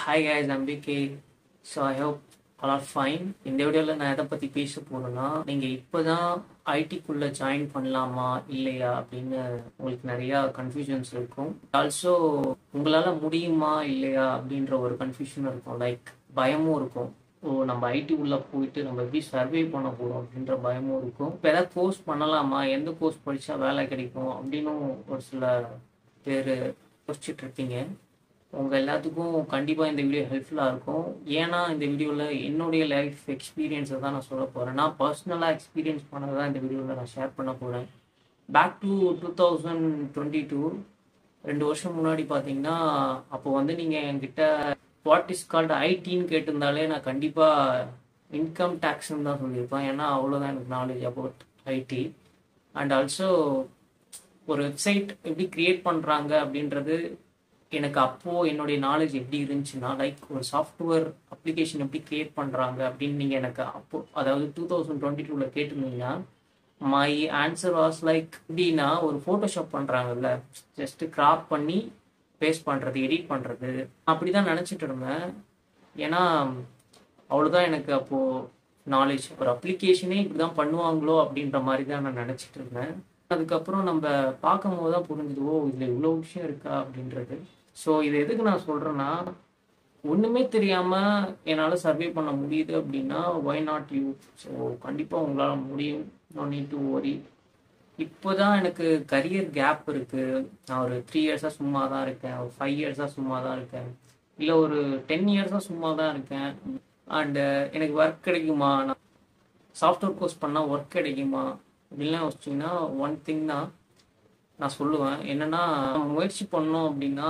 hi guys நம்பிக்கை so I hope all are fine இந்த வீடியோவில் நான் எதை பற்றி பேச போகிறேன்னா நீங்கள் இப்போ தான் ஐடிக்குள்ளே ஜாயின் பண்ணலாமா இல்லையா அப்படின்னு உங்களுக்கு நிறையா கன்ஃபியூஷன்ஸ் இருக்கும் ஆல்சோ உங்களால் முடியுமா இல்லையா அப்படின்ற ஒரு கன்ஃபியூஷன் இருக்கும் லைக் பயமும் இருக்கும் ஓ நம்ம ஐடி உள்ள போயிட்டு நம்ம எப்படி சர்வே பண்ண போகிறோம் அப்படின்ற பயமும் இருக்கும் இப்போ எதாவது கோர்ஸ் பண்ணலாமா எந்த கோர்ஸ் படித்தா வேலை கிடைக்கும் அப்படின்னும் ஒரு சில பேர் யோசிச்சுட்டு இருப்பீங்க உங்கள் எல்லாத்துக்கும் கண்டிப்பாக இந்த வீடியோ ஹெல்ப்ஃபுல்லாக இருக்கும் ஏன்னா இந்த வீடியோவில் என்னுடைய லைஃப் எக்ஸ்பீரியன்ஸை தான் நான் சொல்ல போகிறேன் நான் பர்சனலாக எக்ஸ்பீரியன்ஸ் பண்ணதை தான் இந்த வீடியோவில் நான் ஷேர் பண்ண போகிறேன் back to two thousand twenty two ரெண்டு வருஷம் முன்னாடி பார்த்தீங்கன்னா அப்போ வந்து நீங்கள் என்கிட்ட வாட் இஸ் கால்டு ஐடின்னு கேட்டிருந்தாலே நான் கண்டிப்பாக இன்கம் டேக்ஸ்ன்னு தான் சொல்லியிருப்பேன் ஏன்னா அவ்வளோதான் எனக்கு knowledge about IT and also ஒரு வெப்சைட் எப்படி கிரியேட் பண்ணுறாங்க அப்படின்றது எனக்கு அப்போது என்னுடைய நாலேஜ் எப்படி இருந்துச்சுன்னா லைக் ஒரு சாஃப்ட்வேர் அப்ளிகேஷன் எப்படி கிரியேட் பண்ணுறாங்க அப்படின்னு நீங்கள் எனக்கு அப்போ அதாவது டூ தௌசண்ட் டுவெண்ட்டி டூவில் கேட்டிருந்தீங்கன்னா மை ஆன்சர் வாஸ் லைக் எப்படின்னா ஒரு ஃபோட்டோஷாப் பண்ணுறாங்கல்ல ஜஸ்ட் கிராப் பண்ணி பேஸ்ட் பண்ணுறது எடிட் பண்ணுறது அப்படி தான் நினச்சிட்டு இருந்தேன் ஏன்னா அவ்வளோதான் எனக்கு அப்போது நாலேஜ் ஒரு அப்ளிகேஷனே இப்படி தான் பண்ணுவாங்களோ அப்படின்ற மாதிரி தான் நான் நினச்சிட்டு இருந்தேன் அதுக்கப்புறம் நம்ம பார்க்கும் போது தான் புரிஞ்சுது ஓ இதில் இவ்வளோ விஷயம் இருக்கா அப்படின்றது ஸோ இது எதுக்கு நான் சொல்கிறேன்னா ஒன்றுமே தெரியாமல் என்னால் சர்வே பண்ண முடியுது அப்படின்னா ஒய் நாட் யூ ஸோ கண்டிப்பாக உங்களால் முடியும் நோ நீட் டு ஒரி இப்போ தான் எனக்கு கரியர் கேப் இருக்குது நான் ஒரு த்ரீ இயர்ஸாக சும்மா தான் இருக்கேன் ஒரு ஃபைவ் இயர்ஸாக சும்மா தான் இருக்கேன் இல்லை ஒரு டென் இயர்ஸாக சும்மா தான் இருக்கேன் அண்டு எனக்கு ஒர்க் கிடைக்குமா நான் சாஃப்ட்வேர் கோர்ஸ் பண்ணால் ஒர்க் கிடைக்குமா இப்படிலாம் யோசிச்சிங்கன்னா ஒன் திங் தான் நான் சொல்லுவேன் என்னென்னா முயற்சி பண்ணோம் அப்படின்னா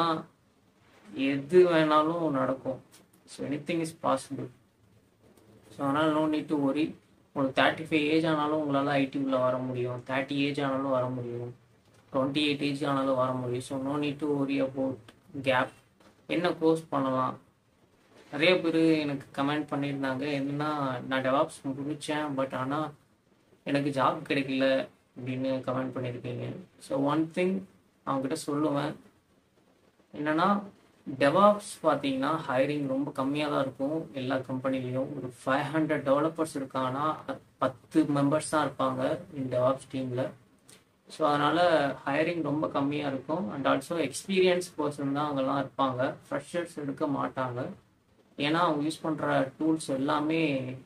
எது வேணாலும் நடக்கும் so anything is possible so அதனால் நோ நீட் டு ஒரி உங்களுக்கு தேர்ட்டி ஃபைவ் ஏஜ் ஆனாலும் உங்களால் ஐடி உள்ள வர முடியும் தேர்ட்டி ஏஜ் ஆனாலும் வர முடியும் டுவெண்ட்டி எயிட் ஏஜ் ஆனாலும் வர முடியும் so no need to worry about gap என்ன கோர்ஸ் பண்ணலாம் நிறைய பேர் எனக்கு கமெண்ட் பண்ணியிருந்தாங்க என்னன்னா நான் டெவாப்ஸ் முடித்தேன் பட் ஆனால் எனக்கு ஜாப் கிடைக்கல அப்படின்னு கமெண்ட் பண்ணியிருக்கீங்க ஸோ ஒன் திங் அவங்ககிட்ட சொல்லுவேன் என்னன்னா டெவாப்ஸ் பார்த்தீங்கன்னா ஹைரிங் ரொம்ப கம்மியாக தான் இருக்கும் எல்லா கம்பெனிலையும் ஒரு ஃபைவ் ஹண்ட்ரட் டெவலப்பர்ஸ் இருக்காங்கன்னா பத்து மெம்பர்ஸ் தான் இருப்பாங்க இந்த டெவாப்ஸ் டீமில் ஸோ அதனால் ஹைரிங் ரொம்ப கம்மியாக இருக்கும் அண்ட் ஆல்சோ எக்ஸ்பீரியன்ஸ் பர்சன் தான் அங்கெல்லாம் இருப்பாங்க ஃப்ரெஷர்ஸ் எடுக்க மாட்டாங்க ஏன்னா அவங்க யூஸ் பண்ணுற டூல்ஸ் எல்லாமே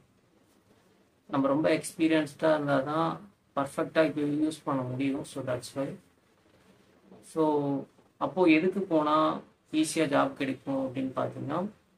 நம்ம ரொம்ப எக்ஸ்பீரியன்ஸ்டாக இருந்தால் தான் பர்ஃபெக்டாக இப்போ யூஸ் பண்ண முடியும் ஸோ தட்ஸ் வை ஸோ அப்போது எதுக்கு போனால் ஈஸியாக ஜாப் கிடைக்கும் அப்படின்னு பார்த்தீங்கன்னா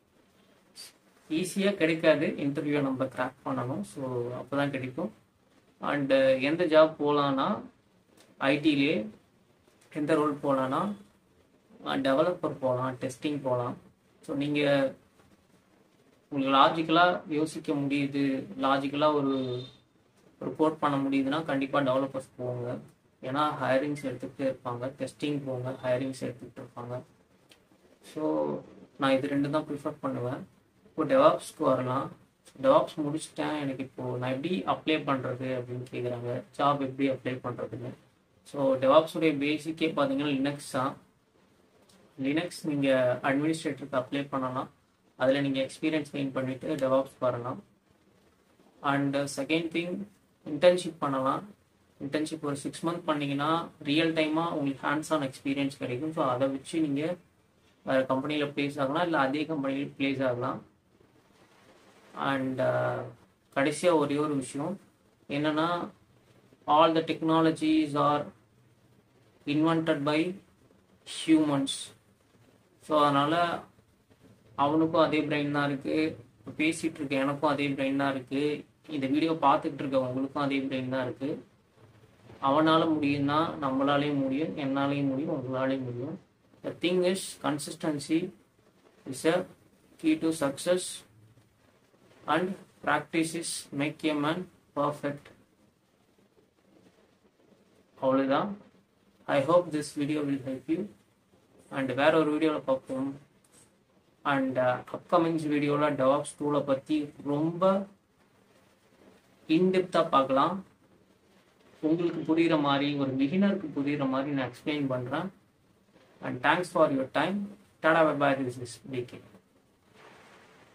ஈஸியாக கிடைக்காது இன்டர்வியூ நம்ம கிராக் பண்ணணும் ஸோ அப்போ தான் கிடைக்கும் அண்டு எந்த ஜாப் போகலான்னா ஐடியிலே எந்த ரோல் போகலான்னா டெவலப்பர் போகலாம் டெஸ்டிங் போகலாம் ஸோ நீங்கள் உங்களுக்கு லாஜிக்கலாக யோசிக்க முடியுது லாஜிக்கலாக ஒரு ஒரு கோட் பண்ண முடியுதுன்னா கண்டிப்பாக டெவலப்பர்ஸ் போவாங்க ஏன்னா ஹையரிங்ஸ் எடுத்துக்கிட்டே இருப்பாங்க டெஸ்டிங் போவாங்க ஹையரிங்ஸ் எடுத்துக்கிட்டு இருப்பாங்க ஸோ நான் இது ரெண்டு தான் ப்ரிஃபர் பண்ணுவேன் இப்போ டெவாப்ஸ்க்கு வரலாம் டெவாப்ஸ் முடிச்சுட்டேன் எனக்கு இப்போது நான் எப்படி அப்ளை பண்ணுறது அப்படின்னு கேட்குறாங்க ஜாப் எப்படி அப்ளை பண்ணுறதுன்னு ஸோ டெவாப்ஸுடைய பேசிக்கே பார்த்தீங்கன்னா லினக்ஸ் தான் லினக்ஸ் நீங்கள் அட்மினிஸ்ட்ரேட்டருக்கு அப்ளை பண்ணலாம் அதில் நீங்கள் எக்ஸ்பீரியன்ஸ் கெயின் பண்ணிவிட்டு டெவாப்ஸ் வரலாம் அண்ட் செகண்ட் திங் இன்டர்ன்ஷிப் பண்ணலாம் இன்டர்ன்ஷிப் ஒரு சிக்ஸ் மந்த் பண்ணிங்கன்னா ரியல் டைமாக உங்களுக்கு ஹேண்ட்ஸ் ஆன் எக்ஸ்பீரியன்ஸ் கிடைக்கும் ஸோ அதை வச்சு நீங்கள் வேறு கம்பெனியில் ப்ளேஸ் ஆகலாம் இல்லை அதே கம்பெனியில் ப்ளேஸ் ஆகலாம் அண்ட் கடைசியாக ஒரே ஒரு விஷயம் என்னென்னா all the technologies are invented by humans so அதனால் அவனுக்கும் அதே பிரெயின் தான் இருக்குது இப்போ பேசிகிட்டு இருக்க எனக்கும் அதே பிரெயின் தான் இருக்குது இந்த வீடியோ பார்த்துட்டு இருக்க உங்களுக்கும் அதே பிரெயின் தான் இருக்குது அவனால் முடியும்னா நம்மளாலேயும் முடியும் என்னாலேயும் முடியும் உங்களாலேயும் முடியும் the thing is consistency is a key to success and practice is make a man perfect அவ்வளோதான் I hope this video will help you and வேற ஒரு வீடியோவில் பார்ப்போம் அண்ட் அப்கமிங்ஸ் வீடியோவில் டெவாப்ஸ் டூலை பற்றி ரொம்ப இன்டெப்த்தாக பார்க்கலாம் உங்களுக்கு புரிகிற மாதிரி ஒரு பிகினருக்கு புரிகிற மாதிரி நான் எக்ஸ்பிளைன் பண்ணுறேன் and thanks for your time tata bye this is PK